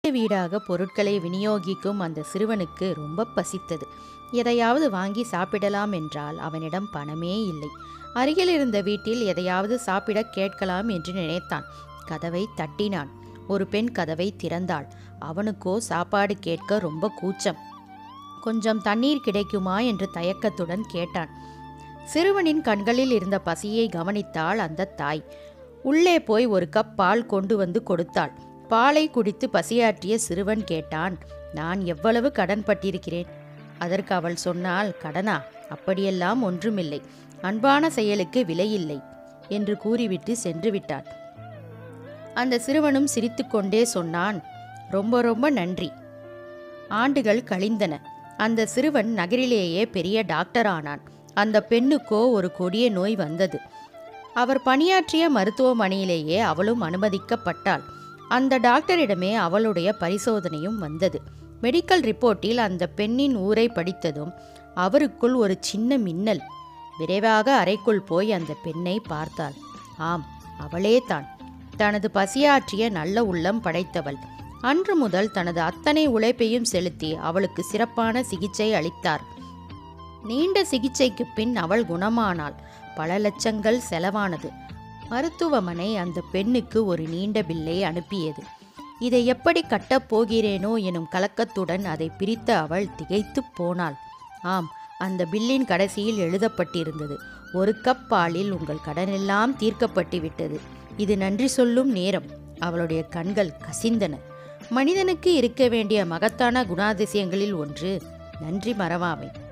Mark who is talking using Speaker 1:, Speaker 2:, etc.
Speaker 1: வீடாக பொருட்களை விநியோகிக்கும் அந்த சிறுவனுக்கு ரொம்ப பசித்தது எதையாவது வாங்கி சாப்பிடலாம் என்றால் அவனிடம் பணமே இல்லை அருகில் இருந்த வீட்டில் எதையாவது சாப்பிட கேட்கலாம் என்று நினைத்தான் கதவை தட்டினான் ஒரு பெண் கதவை திறந்தாள் அவனுக்கோ சாப்பாடு கேட்க ரொம்ப கூச்சம் கொஞ்சம் தண்ணீர் கிடைக்குமா என்று தயக்கத்துடன் கேட்டான் சிறுவனின் கண்களில் இருந்த பசியை கவனித்தாள் அந்த தாய் உள்ளே போய் ஒரு கப் பால் கொண்டு வந்து கொடுத்தாள் பாலை குடித்து பசியாற்றிய சிறுவன் கேட்டான் நான் எவ்வளவு கடன் பட்டிருக்கிறேன் அதற்கு அவள் சொன்னாள் கடனா அப்படியெல்லாம் ஒன்றுமில்லை அன்பான செயலுக்கு விலையில்லை என்று கூறிவிட்டு சென்று விட்டாள் அந்த சிறுவனும் சிரித்துக்கொண்டே சொன்னான் ரொம்ப ரொம்ப நன்றி ஆண்டுகள் கழிந்தன அந்த சிறுவன் நகரிலேயே பெரிய டாக்டர் ஆனான் அந்த பெண்ணுக்கோ ஒரு கொடிய நோய் வந்தது அவர் பணியாற்றிய மருத்துவமனையிலேயே அவளும் அனுமதிக்கப்பட்டாள் அந்த டாக்டரிடமே அவளுடைய பரிசோதனையும் வந்தது மெடிக்கல் ரிப்போர்ட்டில் அந்த பெண்ணின் ஊரை படித்ததும் அவருக்குள் ஒரு சின்ன மின்னல் விரைவாக அறைக்குள் போய் அந்த பெண்ணை பார்த்தாள் ஆம் அவளே தான் தனது பசியாற்றிய நல்ல உள்ளம் படைத்தவள் அன்று முதல் தனது அத்தனை உழைப்பையும் செலுத்தி அவளுக்கு சிறப்பான சிகிச்சை அளித்தார் நீண்ட சிகிச்சைக்கு பின் அவள் குணமானாள் பல லட்சங்கள் செலவானது மருத்துவமனை அந்த பெண்ணுக்கு ஒரு நீண்ட பில்லை அனுப்பியது இதை எப்படி கட்டப் போகிறேனோ எனும் கலக்கத்துடன் அதை பிரித்த அவள் திகைத்துப் போனாள் ஆம் அந்த பில்லின் கடைசியில் எழுதப்பட்டிருந்தது ஒரு கப் பாலில் உங்கள் கடனெல்லாம் தீர்க்கப்பட்டு விட்டது இது நன்றி சொல்லும் நேரம் அவளுடைய கண்கள் கசிந்தன மனிதனுக்கு இருக்க வேண்டிய மகத்தான குணாதிசயங்களில் ஒன்று நன்றி மறவாமை